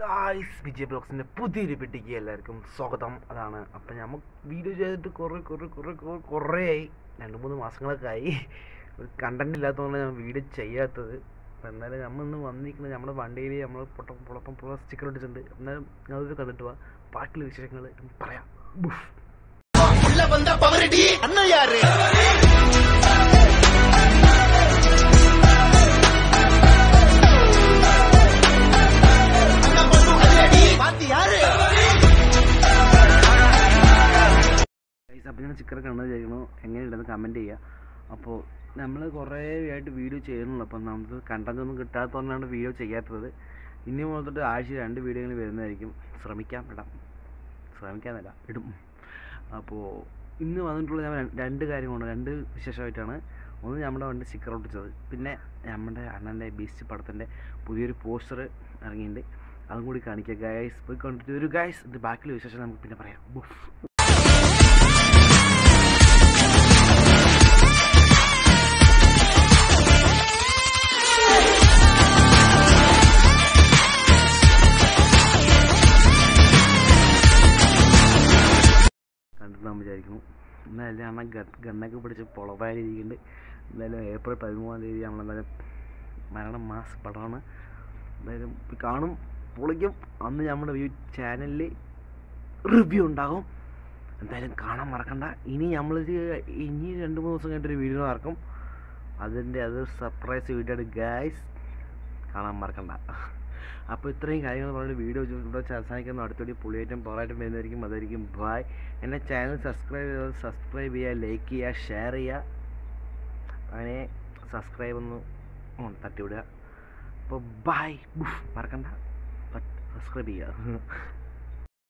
Guys Vijay ബ്ലോഗ്സിൻ്റെ പുതിയൊരു പെട്ടിക്ക് എല്ലാവർക്കും സ്വാഗതം അതാണ് അപ്പം നമുക്ക് വീഡിയോ ചെയ്തിട്ട് കുറേ കുറേ കുറേ കുറേ കുറേ ആയി രണ്ട് മൂന്ന് മാസങ്ങളൊക്കെ ആയി ഒരു കണ്ടന്റ് ഇല്ലാത്തതുകൊണ്ട് ഞാൻ വീഡിയോ ചെയ്യാത്തത് അപ്പം എന്നാലും നമ്മൾ ഇന്ന് വന്നിരിക്കുന്നത് നമ്മുടെ വണ്ടിയിൽ നമ്മൾ പൊട്ടം പുളപ്പം പുള്ള സ്റ്റിക്കർ ഇട്ടിട്ടുണ്ട് എന്നാലും ഞാനത് കണ്ടിട്ട് പോവാം ബാക്കിയുള്ള വിശേഷങ്ങൾ പറയാം ബുഫ്. உள்ள வந்த பவரடி அண்ணன் யாரு அண்ணன் பொண்ணு அதிரடி பாத்தி யாரு ഗൈസ് അപ്പോൾ ഞാൻ സ്റ്റിക്കർ കണ്ടത് ചെയ്യണു എങ്ങനെയുണ്ടെന്ന് കമൻറ്റ് ചെയ്യുക അപ്പോൾ നമ്മൾ കുറേ ആയിട്ട് വീഡിയോ ചെയ്യുന്നുള്ളൂ അപ്പം നമുക്ക് കണ്ടന്റ് ഒന്നും കിട്ടാത്തതുകൊണ്ടാണ് വീഡിയോ ചെയ്യാത്തത് ഇനി മുതൽ തൊട്ട് ആഴ്ച രണ്ട് വീഡിയോകൾ വരുന്നതായിരിക്കും ശ്രമിക്കാം ഇടാം ശ്രമിക്കാന്നല്ല ഇടും അപ്പോൾ ഇന്ന് വന്നിട്ടുള്ള ഞാൻ ര- രണ്ട് കാര്യങ്ങളുണ്ട് രണ്ട് വിശേഷമായിട്ടാണ് ഒന്ന് നമ്മുടെ വണ്ടി സ്റ്റിക്കർ ഒട്ടിച്ചത് പിന്നെ നമ്മുടെ അണ്ണൻ്റെ ബീസ്റ്റ് പടത്തിൻ്റെ പുതിയൊരു പോസ്റ്റർ ഇറങ്ങിയിട്ടുണ്ട് അതും കൂടി കാണിക്കുക ഗൈസ് പോയി കണ്ടിട്ട് ഒരു ഗൈസ് ഇത് ബാക്കിയുള്ള വിശേഷം നമുക്ക് പിന്നെ പറയാം ബുഫ് കണ്ടിട്ട് ഞാൻ വിചാരിക്കുന്നു എന്നാലും അണ്ണൻ ഗ- ഗണ്ണൊക്കെ പിടിച്ച് പൊളവായിരിക്കുന്നുണ്ട് എന്തായാലും ഏപ്രിൽ പതിമൂന്നാം തീയതി നമ്മളെന്തായാലും മരണം മാസ് പടമാണ് എന്തായാലും ഇത് കാണും പൊളിക്കും അന്ന് നമ്മുടെ ഈ ചാനലിൽ റിവ്യൂ ഉണ്ടാകും എന്തായാലും കാണാൻ മറക്കണ്ട ഇനി നമ്മളിത് ഇനി രണ്ട് മൂന്ന് ദിവസം കഴിഞ്ഞിട്ടൊരു വീഡിയോ ഇറക്കും അതിൻ്റെ അത് സർപ്രൈസ് വീഡിയോ ആണ് ഗായ്സ് കാണാൻ മറക്കണ്ട അപ്പോൾ ഇത്രയും കാര്യങ്ങൾ പറഞ്ഞിട്ട് വീഡിയോ ഇവിടെ വെച്ച് അവസാനിക്കുന്ന അടുത്തൊരു പുളിയേറ്റം പോറായിട്ടും വരുന്നതായിരിക്കും അതായിരിക്കും ബായ് എൻ്റെ ചാനൽ സബ്സ്ക്രൈബ് ചെയ്ത് സബ്സ്ക്രൈബ് ചെയ്യുക ലൈക്ക് ചെയ്യുക ഷെയർ ചെയ്യുക അങ്ങനെ സബ്സ്ക്രൈബ് ഒന്ന് ഉം, തട്ടിവിടുക അപ്പോൾ ബായ് മറക്കണ്ട സബ്സ്ക്രൈബ് ചെയ്യുക